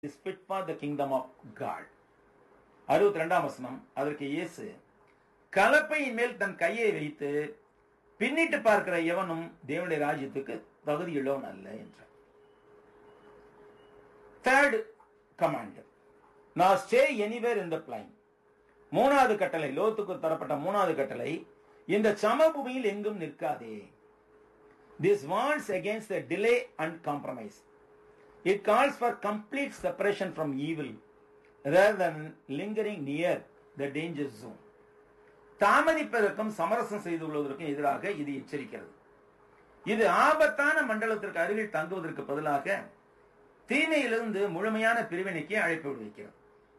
is fit for the kingdom of God. அறுபத்தி ரெண்டாம் வசனம் அதற்கு இயேசு கலப்பையின் மேல் தன் கையை வைத்து பின்னிட்டு பார்க்கிற எவனும் தேவனுடைய ராஜ்யத்துக்கு தகுதியுள்ளவன் அல்ல என்றார் தேர்ட் கமாண்ட் நான் stay anywhere in the plain மூணாவது கட்டளை லோத்துக்கு தரப்பட்ட மூணாவது கட்டளை இந்த சமபூமியில் எங்கும் நிற்காதே this warns against the delay and compromise it calls for complete separation from evil rather than lingering near the danger zone தாமதிப்பதற்கும் சமரசம் செய்து கொள்வதற்கும் எதிராக இது எச்சரிக்கிறது இது ஆபத்தான மண்டலத்திற்கு அருகில் தங்குவதற்கு பதிலாக தீமையிலிருந்து முழுமையான பிரிவினைக்கு அழைப்பு விடுவிக்கிறது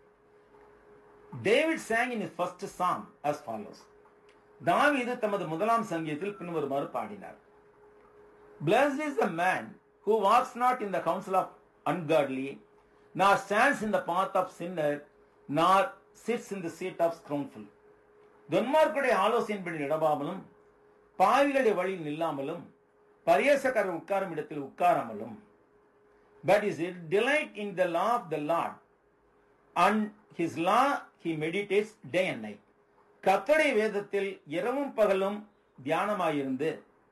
David song in first song as follows தாவீது தமது முதலாம் சங்கீதத்தில் பின்வருமாறு பாடினார் Blessed is the man who walks not in the counsel of ungodly, nor stands in the path of sinner, nor sits in the seat of scornful. துன்மார்க்குடைய ஆலோசனையின்படி நடவாமலும் பாவிகளுடைய வழியில் நில்லாமலும் பரியசக்காரர் உட்காரும் இடத்தில் உட்காராமலும் but is it delight in the law of the Lord and his law he meditates day and night கத்தடைய வேதத்தில் இரவும் பகலும் தியானமாயிருந்து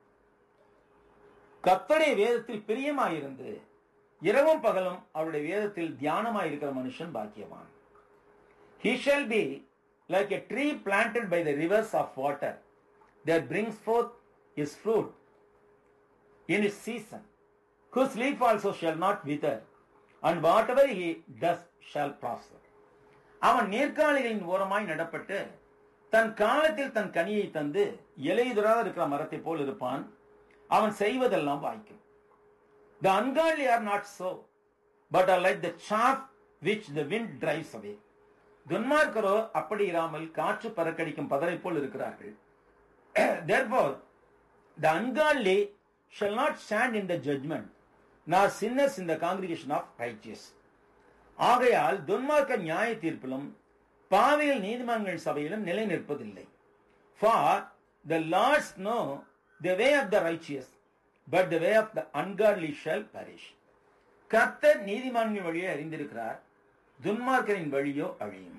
கத்தடைய வேதத்தில் பிரியமாயிருந்து இரவும் பகலும் அவருடைய வேதத்தில் தியானமாயிருக்கிற மனுஷன் பாக்கியவான் He shall be like a tree planted by the rivers of water that brings forth his fruit in its season, whose leaf also shall not wither, and whatever he does shall prosper. அவன் நேர்காலிகளின் ஓரமாய் நடப்பட்டு தன் காலத்தில் தன் கனியை தந்து இலையுதராக இருக்கிற மரத்தை போல் இருப்பான் அவன் செய்வதெல்லாம் வாய்க்கும் the ungodly are not so but are like the chaff which the wind drives away துன்மார்க்கரோ அப்படி இராமல் காற்று பறக்கடிக்கும் பதரை போல் இருக்கிறார்கள் therefore the ungodly shall not stand in the judgment nor sinners in the congregation of righteous ஆகையால் துன்மார்க்க நியாய தீர்ப்பிலும் பாவியல் நீதிமன்றங்கள் சபையிலும் நிலை நிற்பதில்லை for the Lords know the way of the righteous but the way of the ungodly shall perish கர்த்தர் நீதிமான்கள் வழியை அறிந்திருக்கிறார் துன்மார்க்கரின் வழியோ அழியும்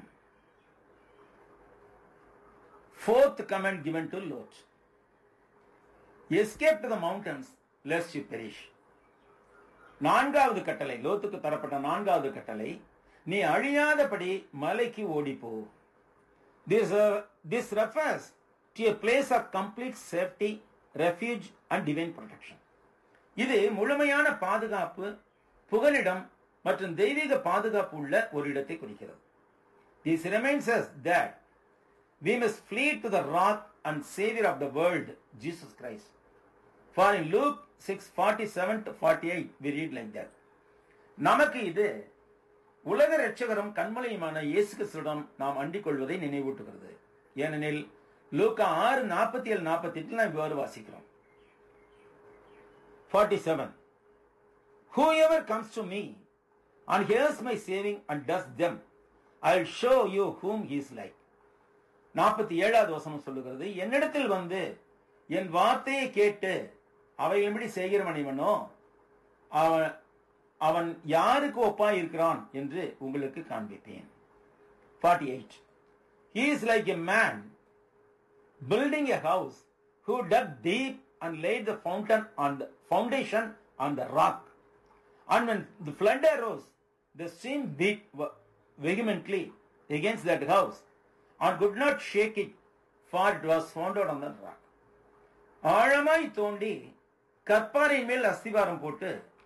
fourth command given to Lot escape to the mountains lest you perish நான்காவது கட்டளை லோத்துக்கு தரப்பட்ட நான்காவது கட்டளை நீ அழியாதபடி மலைக்கு ஓடிப்போ this this refers to a place of complete safety refuge and divine protection இது முழுமையான பாதுகாப்பு புகலிடம் மற்றும் தெய்வீக பாதுகாப்பு உள்ள ஒரு இடத்தை குறிக்கிறது this reminds us that we must flee to the rock and savior of the world jesus christ for in luke 6:47 to 48 we read like that நமக்கு இது உலக ரட்சகரும் கண்மலையுமான இயேசு கிறிஸ்துவிடம் நாம் அண்டிக் கொள்வதை நினைவூட்டுகிறது ஏனெனில் லூக்கா ஆறு நாற்பத்தி ஏழு நாற்பத்தி எட்டில் நாம் இவ்வாறு வாசிக்கிறோம் forty seven whoever comes to me and hears my saving and does them, I'll show you whom he is like. நாற்பத்தி ஏழாவது வசனம் சொல்லுகிறது என்னிடத்தில் வந்து என் வார்த்தையை கேட்டு அவைகளின்படி செய்கிறவன் இவனோ அவன் அவன் யாருக்கு ஒப்பாய் இருக்கிறான் என்று உங்களுக்கு காண்பிப்பேன் forty eight he is like a man building a house who dug deep and laid the fountain on the foundation on the rock And when the flood arose, the stream beat vehemently against that house and could not shake it, for it was founded on the rock. ஆழமாய் தோண்டி கற்பாரின் மேல் அஸ்திவாரம் போட்டு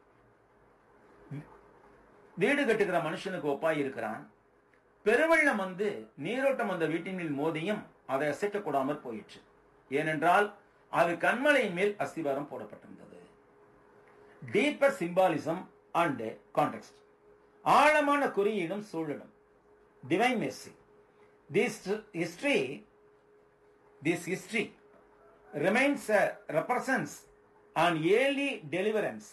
வீடு கட்டுகிற மனுஷனுக்கு ஒப்பாய் இருக்கிறான் பெருவெள்ளம் வந்து நீரோட்டம் அந்த வீட்டினில் மோதியும் அதை அசைக்க கூடாமற் போயிற்று ஏனென்றால் அது கண்மலையின் மேல் அஸ்திவாரம் போடப்பட்டிருந்தது டீப்பர் சிம்பாலிசம் அண்ட் கான்டெக்ட் ஆழமான குறியீடும் சூழலும் divine mercy this history this history remains represents an early deliverance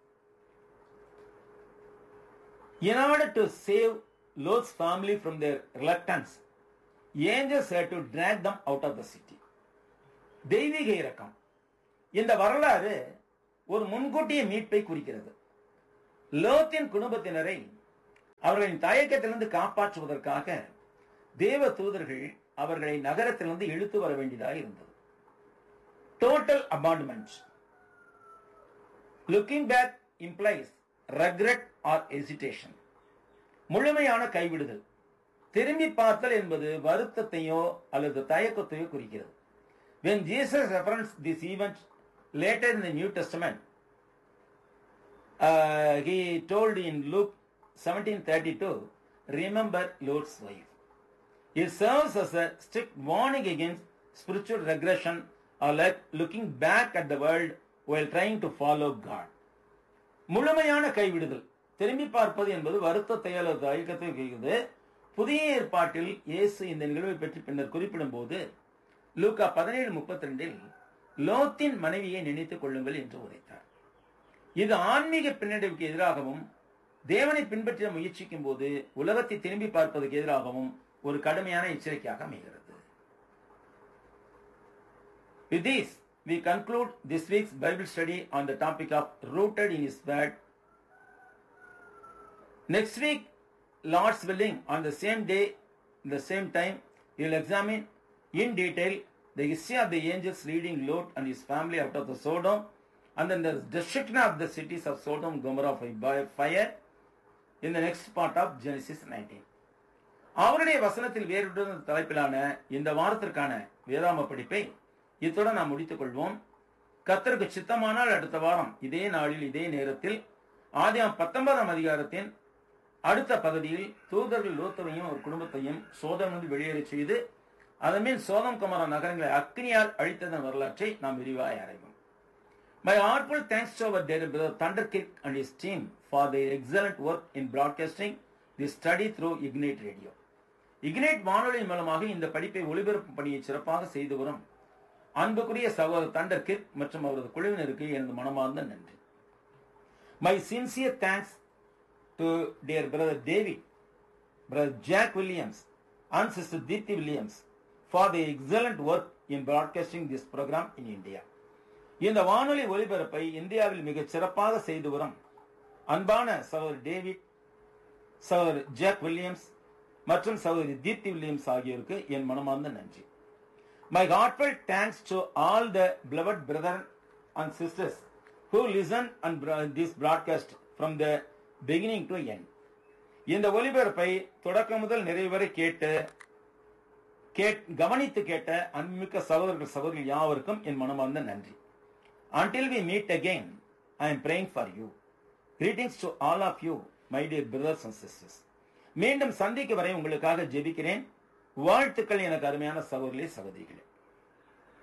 In order to save Lot's family from their reluctance, angels had to drag them out of the city. தெய்வீக இரக்கம் இந்த வரலாறு ஒரு முன்கூட்டிய மீட்பை குறிக்கிறது லோத்தின் குடும்பத்தினரை அவர்களின் தயக்கத்திலிருந்து காப்பாற்றுவதற்காக தேவ தூதர்கள் அவர்களை நகரத்திலிருந்து இழுத்து வர வேண்டியதாக இருந்தது total abandonment looking back implies regret or hesitation முழுமையான கைவிடுதல் திரும்பி பார்த்தல் என்பது வருத்தத்தையோ அல்லது தயக்கத்தையோ குறிக்கிறது when jesus referenced this event later in the new testament uh, he told in luke 1732 remember lord's wife it serves as a strict warning against spiritual regression or like looking back at the world while trying to follow god முழுமையான கைவிடுதல் திரும்பி பார்ப்பது என்பது வருத்தத்தை அல்லது தயக்கத்தை குறிக்கிறது புதிய ஏற்பாட்டில் இயேசு இந்த நிகழ்வை பற்றி பின்னர் குறிப்பிடும் போது லூக்கா பதினேழு முப்பத்தி ரெண்டில் லோத்தின் மனைவியை நினைத்துக் கொள்ளுங்கள் என்று உரைத்தார் இது ஆன்மீக பின்னடைவுக்கு எதிராகவும் தேவனை பின்பற்ற முயற்சிக்கும் போது உலகத்தை திரும்பி பார்ப்பதற்கு எதிராகவும் ஒரு கடுமையான எச்சரிக்கையாக அமைகிறது With this, we conclude this week's Bible study on the topic of rooted in His Word. Next week, Lord's willing, on the same day, the same time, we will examine in detail the history of the angels leading Lot and his family out of the Sodom, and then the destruction of the cities of Sodom and Gomorrah by fire in the next part of Genesis 19. அவருடைய வசனத்தில் வேறுபட்ட தலைப்பிலான இந்த வாரத்திற்கான வேதாம படிப்பை இத்துடன் நாம் முடித்துக் கொள்வோம் கத்தருக்கு சித்தமானால் அடுத்த வாரம் இதே நாளில் இதே நேரத்தில் ஆதியாம் பத்தொன்பதாம் அதிகாரத்தின் அடுத்த பகுதியில் தூதர்கள் லோத்தவையும் ஒரு குடும்பத்தையும் சோதமிலிருந்து வெளியேற செய்து அதன்மேல் சோதம் குமார நகரங்களை அக்னியால் அழித்ததன் வரலாற்றை நாம் விரிவாய் அறிவோம் My heartful thanks to our dear brother Thunderkirk and his team for their excellent work in broadcasting this study through Ignite Radio. இக்னேட் வானொலி மூலமாக இந்த படிப்பை ஒளிபரப்பும் பணியை சிறப்பாக செய்து வரும் அன்புக்குரிய சகோதரர் தண்டர் கிர்க் மற்றும் அவரது குழுவினருக்கு எனது மனமார்ந்த நன்றி my sincere thanks to dear brother David brother Jack Williams and sister Deepti Williams for the excellent work in broadcasting this programme in India இந்த வானொலி ஒலிபரப்பை இந்தியாவில் மிகச் சிறப்பாக செய்து வரும் அன்பான சகோதரர் டேவிட் சகோதரர் ஜாக் வில்லியம்ஸ் மற்றும் சகோதரி தீப்தி வில்லியம்ஸ் ஆகியோருக்கு என் மனமார்ந்த நன்றி my heartfelt thanks to all the beloved brethren and sisters who listen and this broadcast from the beginning to end. இந்த ஒலிபரப்பை தொடக்கம் முதல் நிறைவு வரை கேட்டு கவனித்து கேட்ட அன்புமிக்க சகோதரர்கள் சகோதரிகள் யாவருக்கும் என் மனமார்ந்த நன்றி Until we meet again, I am praying for you. Greetings to all of you, my dear brothers and sisters. மீண்டும் சந்திக்கு வரை உங்களுக்காக ஜெபிக்கிறேன் வாழ்த்துக்கள் எனக்கு அருமையான சகோதரி சகோதரிகளே